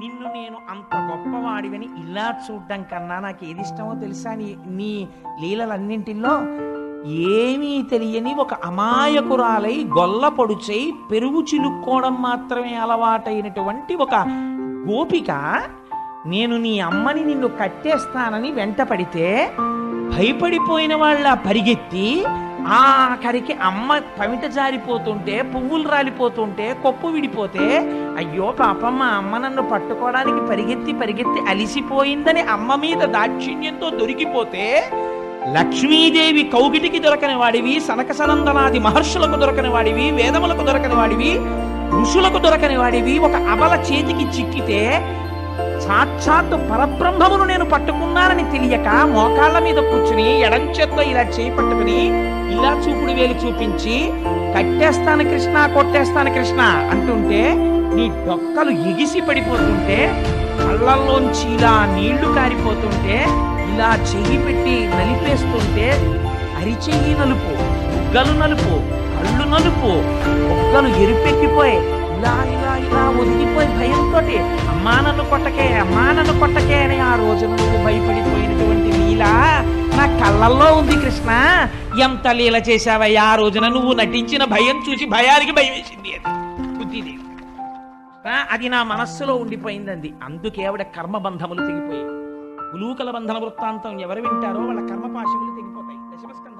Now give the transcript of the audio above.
నిన్ను నేను అంత గొప్పవాడివని ఇలా చూడడం కన్నా నాకు ఏది ఇష్టమో తెలుసా నీ నీ లీలలన్నింటిలో ఏమీ తెలియని ఒక అమాయకురాలై గొల్ల పొడుచై పెరుగు చిలుక్కోవడం మాత్రమే అలవాటైనటువంటి ఒక గోపిక నేను నీ అమ్మని నిన్ను కట్టేస్తానని వెంట పడితే భయపడిపోయిన వాళ్ళ పరిగెత్తి ఆఖరికి అమ్మ పమిట జారిపోతుంటే పువ్వులు రాలిపోతుంటే కొప్పు విడిపోతే అయ్యో పాపం మా అమ్మ నన్ను పట్టుకోవడానికి పరిగెత్తి పరిగెత్తి అలిసిపోయిందని అమ్మ మీద దాక్షిణ్యంతో దొరికిపోతే లక్ష్మీదేవి కౌగిటికి దొరకని వాడివి సనక సనందనాది మహర్షులకు దొరకని వాడివి వేదములకు దొరకని వాడివి ఋషులకు దొరకని వాడివి ఒక అబల చేతికి చిక్కితే సాక్షాత్తు పరబ్రహ్మమును నేను పట్టుకున్నానని తెలియక మోకాళ్ళ మీద కూర్చుని ఎడం చేత్తో ఇలా చేయి పట్టుకుని ఇలా చూపుడు వేలు చూపించి కట్టేస్తాను కృష్ణ కొట్టేస్తాను కృష్ణ అంటుంటే నీ డొక్కలు ఎగిసి పడిపోతుంటే కళ్ళల్లోంచి ఇలా నీళ్లు కారిపోతుంటే ఇలా చెయ్యి పెట్టి నలిపేస్తుంటే అరిచెయ్యి నలుపు బుగ్గలు నలుపు కళ్ళు నలుపు బుగ్గలు ఎరుపెక్కిపోయి ఇలా ఇలా ఇలా ఒదిగిపోయి భయంతో అమ్మా నన్ను కొట్టకే అమ్మా నన్ను కొట్టకే అని ఆ రోజు నువ్వు భయపడిపోయినటువంటి లీల నా కళ్ళల్లో ఉంది కృష్ణ ఎంత లీల చేశావయ్యా ఆ రోజున నువ్వు నటించిన భయం చూసి భయానికి భయం వేసింది అది బుద్ధిదేవి ఆ, అది నా మనస్సులో ఉండిపోయిందండి అందుకే ఆవిడ కర్మబంధములు తెగిపోయాయి ఉలూకల బంధన వృత్తాంతం ఎవరు వింటారో వాళ్ళ కర్మపాశములు తెగిపోతాయి దశమస్కంధ